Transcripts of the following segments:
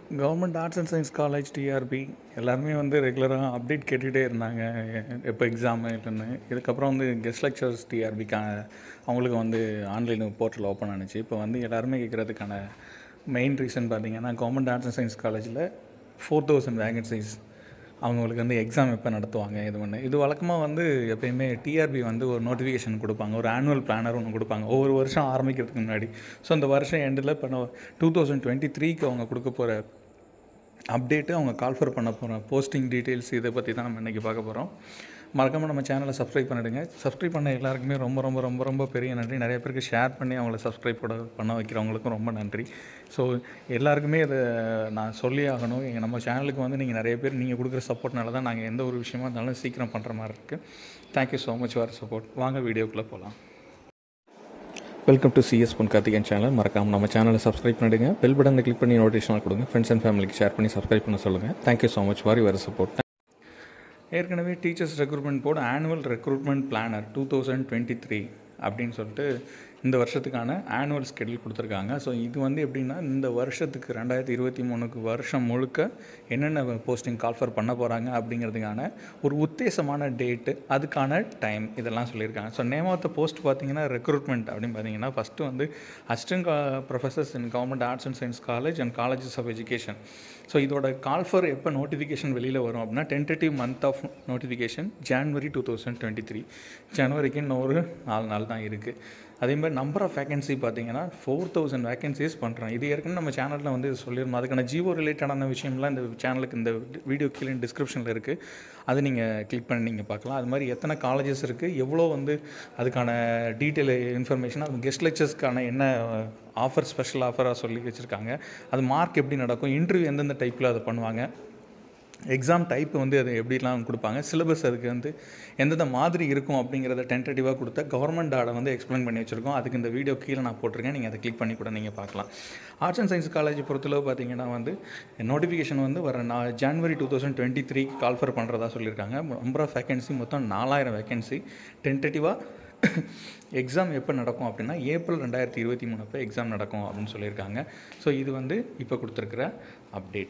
government arts and science college TRP எல்லாருமே வந்து ரெகுலராக அப்டேட் கேட்டுகிட்டே இருந்தாங்க எப்போ எக்ஸாமு இல்லைன்னு இதுக்கப்புறம் வந்து கெஸ்ட் லெக்சர்ஸ் டிஆர்பிக்கா அவங்களுக்கு வந்து ஆன்லைன் போர்ட்டல் ஓப்பன் ஆனுச்சு இப்போ வந்து எல்லாருமே கேட்குறதுக்கான மெயின் ரீசன் பார்த்தீங்கன்னா கவர்மெண்ட் ஆர்ட்ஸ் அண்ட் சயின்ஸ் காலேஜில் ஃபோர் தௌசண்ட் வேகன்சிஸ் அவங்களுக்கு வந்து எக்ஸாம் எப்போ நடத்துவாங்க இது ஒன்று இது வழக்கமாக வந்து எப்பயுமே டிஆர்பி வந்து ஒரு நோட்டிஃபிகேஷன் கொடுப்பாங்க ஒரு ஆனுவல் பிளானர் ஒன்று கொடுப்பாங்க ஒவ்வொரு வருஷம் ஆரம்பிக்கிறதுக்கு முன்னாடி ஸோ அந்த வருஷம் எண்டில் இப்போ டூ தௌசண்ட் டுவெண்ட்டி த்ரீக்கு அவங்க கொடுக்க போகிற அப்டேட்டு அவங்க கால்ஃபர் பண்ண போகிற போஸ்டிங் டீட்டெயில்ஸ் இதை பற்றி தான் நம்ம இன்றைக்கி பார்க்க போகிறோம் மறக்காமல் நம்ம சேனலை சப்ஸ்கிரைப் பண்ணிடுங்க சப்ஸ்கிரைப் பண்ண எல்லாருக்குமே ரொம்ப ரொம்ப ரொம்ப ரொம்ப பெரிய நன்றி நிறைய பேருக்கு ஷேர் பண்ணி அவங்கள சப்ஸ்கிரைப் கூட பண்ண வைக்கிறவங்களுக்கும் ரொம்ப நன்றி ஸோ எல்லாருக்குமே இதை நான் சொல்லி ஆகணும் எங்கள் நம்ம சேனலுக்கு வந்து நீங்கள் நிறைய பேர் நீங்கள் கொடுக்குற சப்போர்ட்னால தான் நாங்கள் எந்த ஒரு விஷயமா இருந்தாலும் சீக்கிரம் பண்ணுற மாதிரி இருக்குது thank you so much for support வாங்க வீடியோக்குள்ளே போகலாம் வெல்கம் டு சிஎஸ் பொன் கார்த்திகன் சேனல் மறக்காமல் நம்ம சேனலை சப்ஸ்கிரைப் பண்ணிடுங்க பெல் பட்டனை கிளிக் பண்ணி நோட்டிஃபிகேஷன் கொடுங்க ஃப்ரெண்ட்ஸ் அண்ட் ஃபேமிலிக்கு ஷேர் பண்ணி சப்ஸ்கிரைப் பண்ண சொல்லுங்கள் thank you so much for your support ஏற்கனவே teachers recruitment board annual recruitment planner two thousand twenty three அப்படின்னு சொல்லிட்டு இந்த வருஷத்துக்கான ஆனுவல் ஸ்கெடியூல் கொடுத்துருக்காங்க ஸோ இது வந்து எப்படின்னா இந்த வருஷத்துக்கு ரெண்டாயிரத்தி இருபத்தி மூணுக்கு வருஷம் முழுக்க என்னென்ன போஸ்டிங் கால்ஃபர் பண்ண போகிறாங்க அப்படிங்கிறதுக்கான ஒரு உத்தேசமான டேட்டு அதுக்கான டைம் இதெல்லாம் சொல்லியிருக்காங்க so name of the post பார்த்தீங்கன்னா ரெக்ரூட்மெண்ட் அப்படின்னு பார்த்தீங்கன்னா ஃபஸ்ட்டு வந்து assistant professors in government arts and science college and colleges of education so இதோட கால்ஃபர் எப்போ நோட்டிஃபிகேஷன் வெளியில் வரும் அப்படின்னா tentative month of notification January two thousand twenty three ஜனவரிக்கு இன்னும் ஒரு நாலு நாள் தான் இருக்குது அதே மாதிரி நம்பர் ஆஃப் வேகன்சி பார்த்தீங்கன்னா ஃபோர் தௌசண்ட் வேகன்சிஸ் பண்ணுறோம் இது ஏற்கனவே நம்ம சேனலில் வந்து இது சொல்லியிருந்தோம் அதுக்கான ஜியோ ரிலேட்டடான விஷயம்லாம் இந்த சேனலுக்கு இந்த வீடியோ கீழே டிஸ்கிரிப்ஷனில் இருக்குது அது நீங்கள் கிளிக் பண்ணி நீங்கள் பார்க்கலாம் அது மாதிரி எத்தனை காலேஜஸ் இருக்குது எவ்வளோ வந்து அதுக்கான டீட்டெயில் இன்ஃபர்மேஷன் அது கெஸ்ட் லெக்சர்ஸ்க்கான என்ன ஆஃபர் ஸ்பெஷல் ஆஃபராக சொல்லி வச்சுருக்காங்க அது மார்க் எப்படி நடக்கும் இன்டர்வியூ எந்தெந்த டைப்பில் அதை பண்ணுவாங்க எக்ஸாம் டைப் வந்து அது எப்படிலாம் கொடுப்பாங்க சிலபஸ் அதுக்கு வந்து எந்தெந்த மாதிரி இருக்கும் அப்படிங்கிறத டென்டேட்டிவாக கொடுத்த கவர்மெண்ட் ஆடை வந்து எக்ஸ்பிளைன் பண்ணி வச்சுருக்கோம் அதுக்கு இந்த வீடியோ கீழே நான் போட்டிருக்கேன் நீங்கள் அதை கிளிக் பண்ணி கூட நீங்கள் பார்க்கலாம் ஆர்ட்ஸ் அண்ட் சயின்ஸ் காலேஜ் பொறுத்தளவு பார்த்தீங்கன்னா வந்து நோட்டிஃபிகேஷன் வந்து வர நான் January two thousand twenty three call for பண்ணுறதா சொல்லியிருக்காங்க நம்பர் ஆஃப் வேகன்சி மொத்தம் நாலாயிரம் வேகன்சி டென்டேட்டிவாக எக்ஸாம் எப்போ நடக்கும் அப்படின்னா ஏப்ரல் ரெண்டாயிரத்தி இருபத்தி மூணு அப்போ எக்ஸாம் நடக்கும் அப்படின்னு சொல்லியிருக்காங்க ஸோ இது வந்து இப்போ கொடுத்துருக்குற அப்டேட்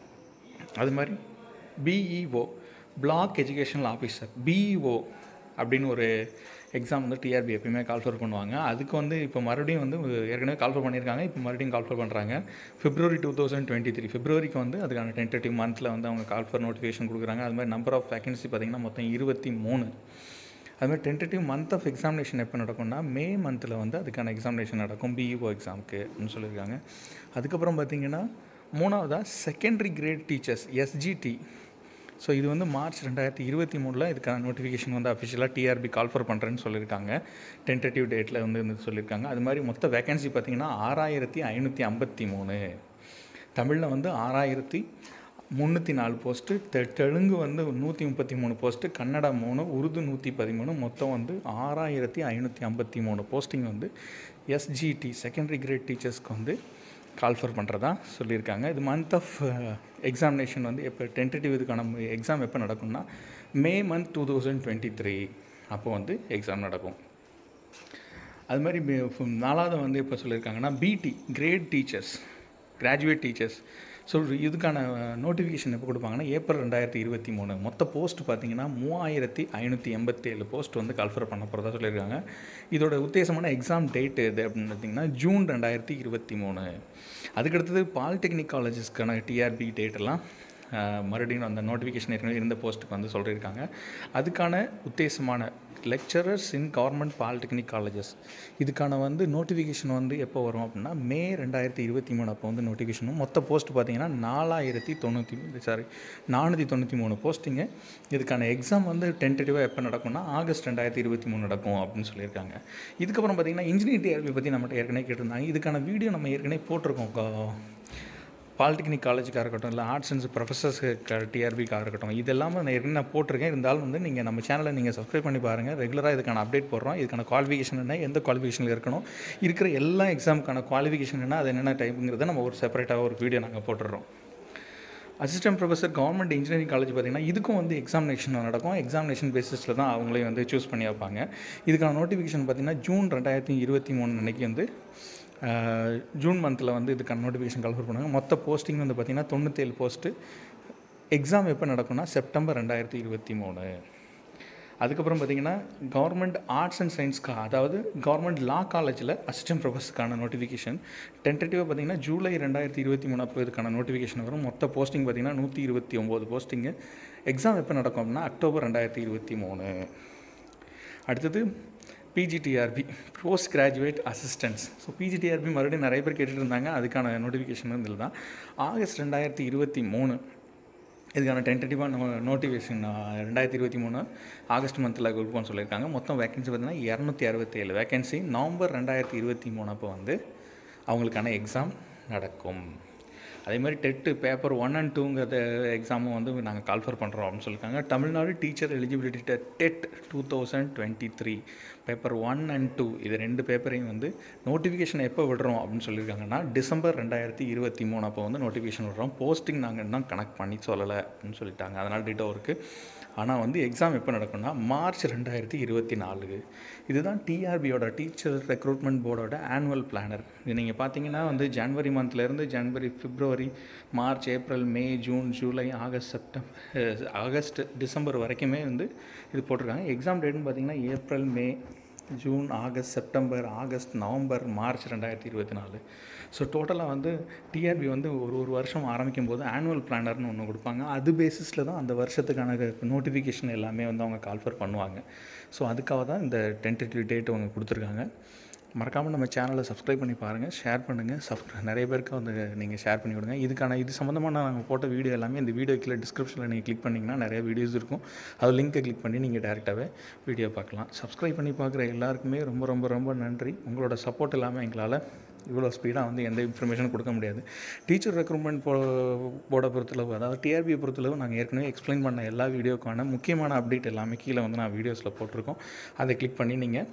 அது மாதிரி BEO block educational officer BEO அப்படின்னு ஒரு எக்ஸாம் வந்து டிஆர்பி எப்பயுமே கால்ஃபர் பண்ணுவாங்க அதுக்கு வந்து இப்போ மறுபடியும் வந்து ஏற்கனவே கால்ஃபர் பண்ணியிருக்காங்க இப்போ மறுபடியும் கால்ஃபர் பண்ணுறாங்க February two thousand twenty three பிப்ரவரிக்கு வந்து அதுக்கான டென்டேட்டிவ் மந்தில் வந்து அவங்க கால்ஃபர் நோட்டிஃபிகேஷன் கொடுக்குறாங்க அது மாதிரி நம்பர் ஆஃப் வேகன்சி பார்த்திங்கன்னா மொத்தம் இருபத்தி மூணு அது மாதிரி டென்டேட்டிவ் மந்த் ஆஃப் எக்ஸாமினேஷன் எப்போ நடக்கும்னா மே மந்தில் வந்து அதுக்கான எக்ஸாமினேஷன் நடக்கும் பிஇஓ எக்ஸாமுக்கு அப்படின்னு சொல்லியிருக்காங்க அதுக்கப்புறம் பார்த்திங்கன்னா மூணாவதாக secondary grade teachers SGT so இது வந்து மார்ச் ரெண்டாயிரத்தி இருபத்தி மூணில் இதுக்கான நோட்டிஃபிகேஷன் வந்து அஃபிஷியலாக டிஆர்பி கால்ஃபர் பண்ணுறேன்னு சொல்லியிருக்காங்க டென்டேட்டிவ் டேட்டில் வந்து வந்து சொல்லியிருக்காங்க அது மாதிரி மொத்த வேகன்சி பார்த்திங்கன்னா ஆறாயிரத்தி ஐநூற்றி ஐம்பத்தி மூணு தமிழில் வந்து ஆறாயிரத்தி முந்நூற்றி நாலு போஸ்ட்டு தெ தெலுங்கு வந்து நூற்றி முப்பத்தி மூணு போஸ்ட்டு கன்னடா மூணு உருது நூற்றி பதிமூணு மொத்தம் வந்து ஆறாயிரத்தி ஐநூற்றி ஐம்பத்தி மூணு போஸ்டிங் வந்து எஸ்ஜிடி செகண்டரி கிரேட் டீச்சர்ஸ்க்கு வந்து கால்ஃபர் பண்ணுறதா சொல்லியிருக்காங்க இது மந்த் ஆஃப் எக்ஸாமினேஷன் வந்து எப்போ டென்டேட்டிவ் இதுக்கான எக்ஸாம் எப்போ நடக்கும்னா May month two thousand twenty three அப்போ வந்து எக்ஸாம் நடக்கும் அது மாதிரி நாலாவது வந்து இப்போ சொல்லியிருக்காங்கன்னா BT grade teachers graduate teachers so இதுக்கான நோட்டிஃபிகேஷன் எப்போ கொடுப்பாங்கன்னா ஏப்ரல் ரெண்டாயிரத்தி இருபத்தி மூணு மொத்த போஸ்ட் பார்த்தீங்கன்னா மூவாயிரத்தி ஐநூற்றி எண்பத்தேழு போஸ்ட் வந்து கால்ஃபர் பண்ண போகிறதா சொல்லியிருக்காங்க இதோட உத்தேசமான எக்ஸாம் டேட் எது அப்படின்னு பார்த்தீங்கன்னா ஜூன் ரெண்டாயிரத்தி இருபத்தி மூணு அதுக்கடுத்தது பாலிடெக்னிக் காலேஜஸ்க்கான டிஆர்பி டேட்டெல்லாம் மறுபடியும் அந்த நோட்டிஃபிகேஷன் ஏற்கனவே இருந்த போஸ்ட்டுக்கு வந்து சொல்லியிருக்காங்க அதுக்கான உத்தேசமான lecturers in government polytechnic colleges இதுக்கான வந்து நோட்டிஃபிகேஷன் வந்து எப்போ வரும் அப்படின்னா மே ரெண்டாயிரத்தி இருபத்தி மூணு அப்போ வந்து நோட்டிஃபிகேஷனும் மொத்த போஸ்ட் பார்த்தீங்கன்னா நாலாயிரத்தி தொண்ணூற்றி சாரி நானூற்றி தொண்ணூற்றி மூணு போஸ்டிங்கு இதுக்கான எக்ஸாம் வந்து டென்டேட்டிவாக எப்போ நடக்கும்னா ஆகஸ்ட் ரெண்டாயிரத்தி இருபத்தி மூணு நடக்கும் அப்படின்னு சொல்லியிருக்காங்க இதுக்கப்புறம் பார்த்தீங்கன்னா இன்ஜினியர் டிஆர்பி பற்றி நம்மகிட்ட ஏற்கனவே கேட்டிருந்தாங்க இதுக்கான வீடியோ நம்ம ஏற்கனவே போட்டிருக்கோம் பாலிடெக்னிக் காலேஜுக்காக இருக்கட்டும் இல்லை ஆர்ட்ஸ் அண்ட் ப்ரொஃபஸர்ஸ் டிஆர்பிக்காக இருக்கட்டும் இது எல்லாமே நான் ஏற்கனவே நான் போட்டிருக்கேன் இருந்தாலும் வந்து நீங்கள் நம்ம சேனலை நீங்கள் சப்ஸ்கிரைப் பண்ணி பாருங்கள் ரெகுலராக இதுக்கான அப்டேட் போடுறோம் இதுக்கான குவாலிஃபிகேஷன் என்ன எந்த குவாலிஃபிகேஷனில் இருக்கணும் இருக்கிற எல்லா எக்ஸாமுக்கான குவாலிஃபிகேஷன் என்ன அது என்னென்ன டைப்புங்கிறத நம்ம ஒரு செப்பரேட்டாக ஒரு வீடியோ நாங்கள் போட்டுடுறோம் assistant professor government engineering college பார்த்திங்கன்னா இதுக்கும் வந்து எக்ஸாமினேஷன் நடக்கும் எக்ஸாமினேஷன் பேசிஸில் தான் அவங்களையும் வந்து சூஸ் பண்ணி வைப்பாங்க இதுக்கான நோட்டிஃபிகேஷன் பார்த்திங்கன்னா ஜூன் ரெண்டாயிரத்தி இருபத்தி மூணு அன்றைக்கி வந்து ஜூன் மந்தில் வந்து இதுக்கான நோட்டிஃபிகேஷன் கால்ஃபர் பண்ணாங்க மொத்த போஸ்டிங் வந்து பார்த்திங்கன்னா தொண்ணூற்றேழு போஸ்ட்டு எக்ஸாம் எப்போ நடக்கும்னா செப்டம்பர் ரெண்டாயிரத்தி இருபத்தி மூணு அதுக்கப்புறம் பார்த்திங்கன்னா கவர்மெண்ட் ஆர்ட்ஸ் அண்ட் சயின்ஸ்க்கு அதாவது கவர்மெண்ட் லா காலேஜில் அசிஸ்டன்ட் ப்ரொஃபஸருக்கான நோட்டிஃபிகேஷன் டென்டேட்டிவாக பார்த்திங்கன்னா ஜூலை ரெண்டாயிரத்தி இருபத்தி மூணு அப்போ இதுக்கான நோட்டிஃபிகேஷன் வரும் மொத்த போஸ்டிங் பார்த்திங்கன்னா நூற்றி இருபத்தி ஒம்பது போஸ்டிங்கு எக்ஸாம் எப்போ நடக்கும் அப்படின்னா அக்டோபர் ரெண்டாயிரத்தி இருபத்தி மூணு அடுத்தது PGTRB post graduate assistants so PGTRB மறுபடியும் நிறைய பேர் கேட்டுட்டு இருந்தாங்க அதுக்கான நோட்டிஃபிகேஷன் வந்து இதில் தான் ஆகஸ்ட் ரெண்டாயிரத்தி இருபத்தி மூணு இதுக்கான டென்டேட்டிவாக நம்ம நோட்டிஃபிகேஷன் ரெண்டாயிரத்தி இருபத்தி மூணு ஆகஸ்ட் மந்தில் கொடுப்போம்னு சொல்லியிருக்காங்க மொத்தம் வேகன்சி பார்த்திங்கன்னா இரநூத்தி அறுபத்தேழு வேகன்சி நவம்பர் ரெண்டாயிரத்தி இருபத்தி மூணு அப்போ வந்து அவங்களுக்கான எக்ஸாம் நடக்கும் அதே மாதிரி டெட்டு பேப்பர் ஒன் அண்ட் டூங்கிறத எக்ஸாமும் வந்து நாங்கள் கால்ஃபர் பண்ணுறோம் அப்படின்னு சொல்லியிருக்காங்க Tamil Nadu teacher eligibility TET two thousand twenty three paper one and two இது ரெண்டு பேப்பரையும் வந்து நோட்டிஃபிகேஷன் எப்போ விடுறோம் அப்படின்னு சொல்லியிருக்காங்கன்னா டிசம்பர் ரெண்டாயிரத்தி இருபத்தி மூணு அப்போ வந்து நோட்டிஃபிகேஷன் விடுறோம் போஸ்டிங் நாங்கள் இன்னும் கனெக்ட் பண்ணி சொல்லலை அப்படின்னு சொல்லிட்டாங்க அதனால் டேட்டோ இருக்குது ஆனால் வந்து எக்ஸாம் எப்போ நடக்கும்னா மார்ச் ரெண்டாயிரத்தி இருபத்தி நாலு இதுதான் டிஆர்பியோட டீச்சர் ரெக்ரூட்மெண்ட் போர்டோட ஆனுவல் பிளானர் இது நீங்கள் பார்த்தீங்கன்னா வந்து ஜனவரி மந்த்லேருந்து ஜனவரி பிப்ரவரி மார்ச் ஏப்ரல் மே ஜூன் ஜூலை ஆகஸ்ட் செப்டம்பர் ஆகஸ்ட் டிசம்பர் வரைக்குமே வந்து இது போட்டிருக்காங்க எக்ஸாம் டேட்னு பார்த்தீங்கன்னா ஏப்ரல் மே ஜூன் ஆகஸ்ட் செப்டம்பர் ஆகஸ்ட் நவம்பர் மார்ச் ரெண்டாயிரத்தி இருபத்தி நாலு ஸோ டோட்டலாக வந்து டிஆர்பி வந்து ஒரு ஒரு வருஷம் ஆரம்பிக்கும் போது ஆனுவல் பிளானர்னு ஒன்று கொடுப்பாங்க அது பேசிஸில் தான் அந்த வருஷத்துக்கான நோட்டிஃபிகேஷன் எல்லாமே வந்து அவங்க கால்ஃபர் பண்ணுவாங்க ஸோ அதுக்காக தான் இந்த டென்டேட்டிவ் டேட் அவங்க கொடுத்துருக்காங்க மறக்காமல் நம்ம சேனலை சப்ஸ்கிரைப் பண்ணி பாருங்கள் ஷேர் பண்ணுங்கள் சப் நிறைய பேருக்கு வந்து நீங்கள் ஷேர் பண்ணி விடுங்க இதுக்கான இது சம்மந்தமான நாங்கள் போட்ட வீடியோ எல்லாமே இந்த வீடியோ கீழே டிஸ்கிரிப்ஷனில் நீங்கள் கிளிக் பண்ணிங்கன்னா நிறைய வீடியோஸ் இருக்கும் அது லிங்க்கை கிளிக் பண்ணி நீங்கள் டேரெக்டாகவே வீடியோ பார்க்கலாம் சப்ஸ்கிரைப் பண்ணி பார்க்குற எல்லாருக்குமே ரொம்ப ரொம்ப ரொம்ப நன்றி உங்களோட சப்போர்ட் இல்லாமல் எங்களால் இவ்வளோ ஸ்பீடாக வந்து எந்த இன்ஃபர்மேஷன் கொடுக்க முடியாது டீச்சர் ரெக்ரூட்மெண்ட் போ போர்டை பொறுத்தளவு அதாவது டிஆர்பியை பொறுத்தளவு நாங்கள் ஏற்கனவே எக்ஸ்பிளைன் பண்ண எல்லா வீடியோக்கான முக்கியமான அப்டேட் எல்லாமே கீழே வந்து நான் வீடியோஸில் போட்டிருக்கோம் அதை கிளிக் பண்ணி நீங்கள்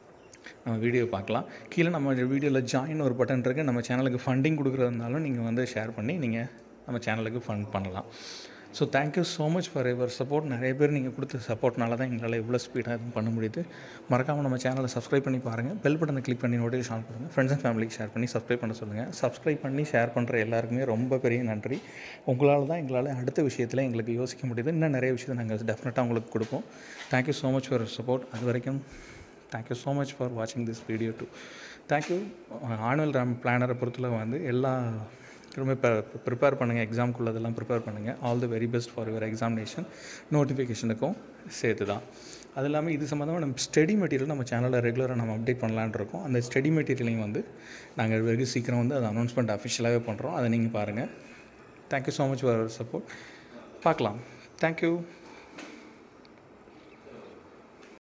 நம்ம வீடியோ பார்க்கலாம் கீழே நம்ம வீடியோவில் ஜாயின் ஒரு பட்டன் இருக்குது நம்ம சேனலுக்கு ஃபண்டிங் கொடுக்குறதுனாலும் நீங்கள் வந்து ஷேர் பண்ணி நீங்கள் நம்ம சேனலுக்கு ஃபண்ட் பண்ணலாம் so thank you so much for your support நிறைய பேர் நீங்கள் கொடுத்த சப்போர்ட்னால தான் எங்களால் இவ்வளோ ஸ்பீடாக எதுவும் பண்ண முடியுது மறக்காமல் நம்ம சேனலை சப்ஸ்கிரைப் பண்ணி பாருங்கள் பெல் பட்டனை கிளிக் பண்ணி நோட்டிஃபிகேஷன் ஆன் பண்ணுங்கள் ஃப்ரெண்ட்ஸ் அண்ட் ஃபேமிலிக்கு ஷேர் பண்ணி சப்ஸ்கிரைப் பண்ண சொல்லுங்கள் சப்ஸ்கிரைப் பண்ணி ஷேர் பண்ணுற எல்லாருக்குமே ரொம்ப பெரிய நன்றி உங்களால் தான் எங்களால் அடுத்த விஷயத்தில் எங்களுக்கு யோசிக்க முடியுது இன்னும் நிறைய விஷயத்தை நாங்கள் டெஃபினட்டாக உங்களுக்கு கொடுப்போம் thank you so much for support அது வரைக்கும் தேங்க்யூ ஸோ மச் ஃபார் வாட்சிங் this video too thank you annual ரேம் பிளானரை பொறுத்தல வந்து எல்லா ரொம்ப ப்ரிப்பேர் பண்ணுங்கள் எக்ஸாம்க்குள்ளதெல்லாம் ப்ரிப்பேர் பண்ணுங்கள் all the very best for your examination நோட்டிஃபிகேஷனுக்கும் சேர்த்து தான் அது இல்லாமல் இது சம்மந்தமாக நம்ம ஸ்டடி மெட்டீரியல் நம்ம சேனலில் ரெகுலராக நம்ம அப்டேட் பண்ணலான் இருக்கோம் அந்த ஸ்டடி மெட்டீரியலையும் வந்து நாங்கள் வெகு சீக்கிரம் வந்து அதை அனௌன்ஸ்மெண்ட் அஃபிஷியலாகவே பண்ணுறோம் அதை நீங்கள் பாருங்கள் thank you so much for support பார்க்கலாம் தேங்க்யூ